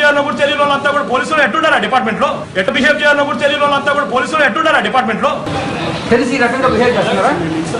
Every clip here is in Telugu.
చేయాలో కూడా తెలియని వాళ్ళంతా కూడా పోలీసులు ఎట్టుండారా డిపార్ట్మెంట్ లో ఎట్టు బిహేవ్ చేయాలో కూడా తెలియని వాళ్ళంతా కూడా పోలీసులు ఎట్టుండారా డిపార్ట్మెంట్ లో తెలిసి ఈ రకంగా బిహేవ్ చేస్తున్నారా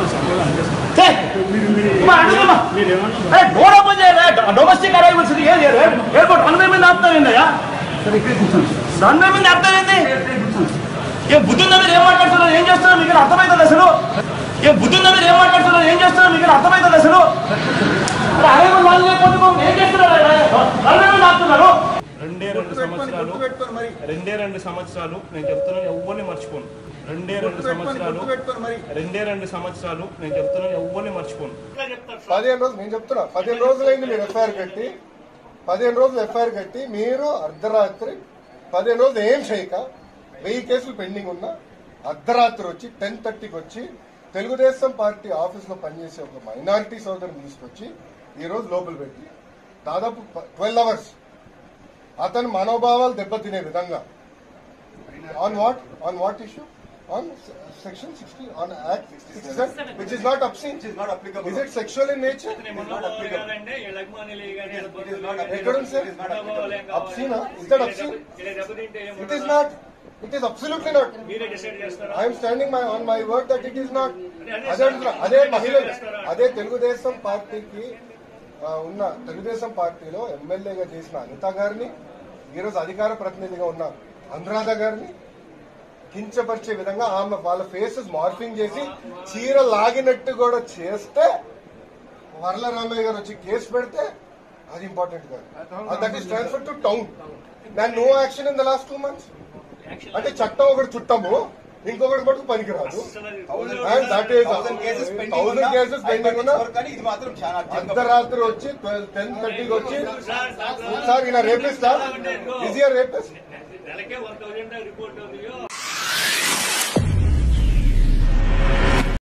డోర్ ఓపెన్ చేయలే డొమెస్టిక్ అరైవల్స్ ఎయిర్పోర్ట్ రన్వే మీద ఆపుతావు ఏందయ్యా సరే ఇక్కడ కూర్చోండి రన్వే మీద ఆపుతావు ఏంది ఏం బుద్ధి ఉందా మీరు ఏం మాట్లాడుతున్నారు ఏం చేస్తున్నారు మీకు అర్థమవుతుంది అసలు ఏం బుద్ధి ఉందా మీరు ఏం మాట్లాడుతున్నారు ఏం చేస్తున్నారు మీకు అర్థమవుతుంది అసలు అరైవల్ వాళ్ళు లేకపోతే మమ్మల్ని ఏం చేస్తున్నారు రన్వే మీద ఆపుతున్నారు రెండే రెండు సంవత్సరాలు రెండే రెండు సంవత్సరాలు నేను చెప్తున్నాను ఎవ్వరిని మర్చిపోను రెండే రెండు సంవత్సరాలు రెండే రెండు సంవత్సరాలు నేను చెప్తున్నాను ఎవ్వరిని మర్చిపోను పదిహేను రోజులు నేను చెప్తున్నా పదిహేను రోజులైంది మీరు ఎఫ్ఐఆర్ కట్టి పదిహేను రోజులు ఎఫ్ఐఆర్ కట్టి మీరు అర్ధరాత్రి పదిహేను రోజులు ఏం చేయక వెయ్యి కేసులు పెండింగ్ ఉన్నా అర్ధరాత్రి వచ్చి టెన్ థర్టీకి వచ్చి తెలుగుదేశం పార్టీ ఆఫీస్ లో పనిచేసే ఒక మైనారిటీ సోదరుని తీసుకొచ్చి ఈ రోజు లోపల పెట్టి దాదాపు ట్వెల్వ్ అవర్స్ అతని మనోభావాలు దెబ్బతినే విధంగా on what on what issue on section sixty on act which is not obscene is it sexual in nature ఎక్కడ ఉంది సార్ అప్సీనా is that obscene it is not it is absolutely not I'm standing my on my word that it is not అదే అంటున్నా. అదే మహిళలు అదే తెలుగుదేశం పార్టీకి ఆ, ఉన్న తెలుగుదేశం పార్టీలో ఎమ్మెల్యేగా చేసిన అనిత గారిని ఈరోజు అధికార ప్రతినిధిగా ఉన్న అనురాధ గారిని కించపరిచే విధంగా ఆమె వాళ్ళ ఫేసెస్ మార్ఫింగ్ చేసి చీర లాగినట్టు కూడా చేస్తే వరల రామయ్య గారు వచ్చి కేసు పెడితే అది ఇంపార్టెంట్ కాదు that is transfer to town దాని no action in the last two months అంటే చట్టం ఒకటి చుట్టము ఇంకొకటి మటుకు పనికిరాదు And that is- thousand cases thousand cases pending ఉన్నా కానీ ఇది మాత్రం చాలా అర్జెంట్ అర్ధరాత్రి వచ్చి టెన్ థర్టీకి వచ్చి సార్ ఈయన రేపిస్తా ఈజ్ రేపిస్ట్ నెలకే వన్ థౌజండ్ రిపోర్ట్ ఉంది